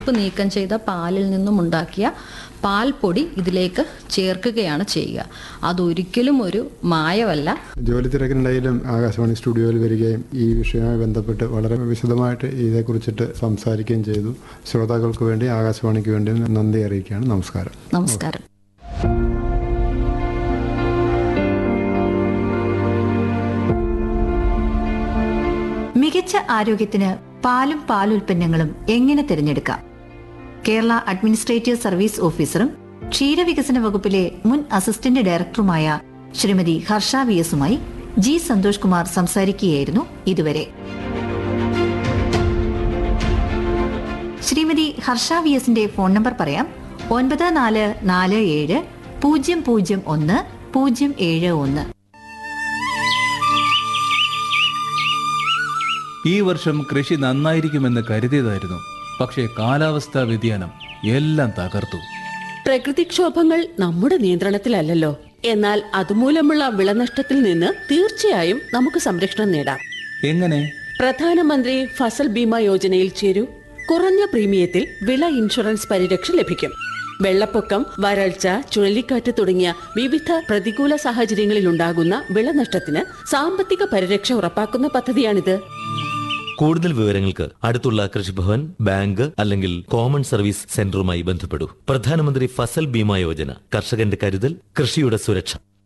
ഉപ്പ് നീക്കം ചെയ്ത പാലിൽ നിന്നും ഉണ്ടാക്കിയ പാൽപ്പൊടി ഇതിലേക്ക് ചേർക്കുകയാണ് ചെയ്യുക അതൊരിക്കലും ഒരു മായമല്ല ജോലി തിരക്കിനിടയിലും ആകാശവാണി സ്റ്റുഡിയോയിൽ വരികയും ഈ വിഷയവുമായി ബന്ധപ്പെട്ട് വളരെ വിശദമായിട്ട് ഇതേക്കുറിച്ചിട്ട് സംസാരിക്കുകയും ചെയ്തു ശ്രോതാക്കൾക്ക് വേണ്ടി ആകാശവാണിക്ക് വേണ്ടി നന്ദി അറിയിക്കുകയാണ് നമസ്കാരം നമസ്കാരം മികച്ച ആരോഗ്യത്തിന് പാലും പാലുൽപ്പന്നങ്ങളും എങ്ങനെ തിരഞ്ഞെടുക്കാം കേരള അഡ്മിനിസ്ട്രേറ്റീവ് സർവീസ് ഓഫീസറും ക്ഷീരവികസന വകുപ്പിലെ മുൻ അസിസ്റ്റന്റ് ഡയറക്ടറുമായ ശ്രീമതി ഹർഷ വി എസുമായി ജി സന്തോഷ് കുമാർ സംസാരിക്കുകയായിരുന്നു ഇതുവരെ ശ്രീമതി ഹർഷ വി എസിന്റെ ഫോൺ നമ്പർ പറയാം ഒൻപത് നാല് നാല് ഏഴ് പൂജ്യം പൂജ്യം ഒന്ന് പൂജ്യം ഏഴ് ഒന്ന് ഈ വർഷം കൃഷി നന്നായിരിക്കുമെന്ന് കരുതിയതായിരുന്നു പക്ഷേ കാലാവസ്ഥാ വ്യതിയാനം എല്ലാം തകർത്തു പ്രകൃതിക്ഷോഭങ്ങൾ നമ്മുടെ നിയന്ത്രണത്തിലല്ലല്ലോ എന്നാൽ അതുമൂലമുള്ള വിളനഷ്ടത്തിൽ നിന്ന് തീർച്ചയായും നമുക്ക് സംരക്ഷണം നേടാം എങ്ങനെ പ്രധാനമന്ത്രി ഫസൽ ബീമ യോജനയിൽ ചേരൂ കുറഞ്ഞ പ്രീമിയത്തിൽ വിള ഇൻഷുറൻസ് പരിരക്ഷ ലഭിക്കും വെള്ളപ്പൊക്കം വരൾച്ച ചുഴലിക്കാറ്റ് തുടങ്ങിയ വിവിധ പ്രതികൂല സാഹചര്യങ്ങളിൽ ഉണ്ടാകുന്ന വിളനഷ്ടത്തിന് സാമ്പത്തിക പരിരക്ഷ ഉറപ്പാക്കുന്ന പദ്ധതിയാണിത് കൂടുതൽ വിവരങ്ങൾക്ക് അടുത്തുള്ള കൃഷിഭവൻ ബാങ്ക് അല്ലെങ്കിൽ കോമൺ സർവീസ് സെന്ററുമായി ബന്ധപ്പെടൂ പ്രധാനമന്ത്രി ഫസൽ ബീമ യോജന കർഷകന്റെ കരുതൽ കൃഷിയുടെ സുരക്ഷ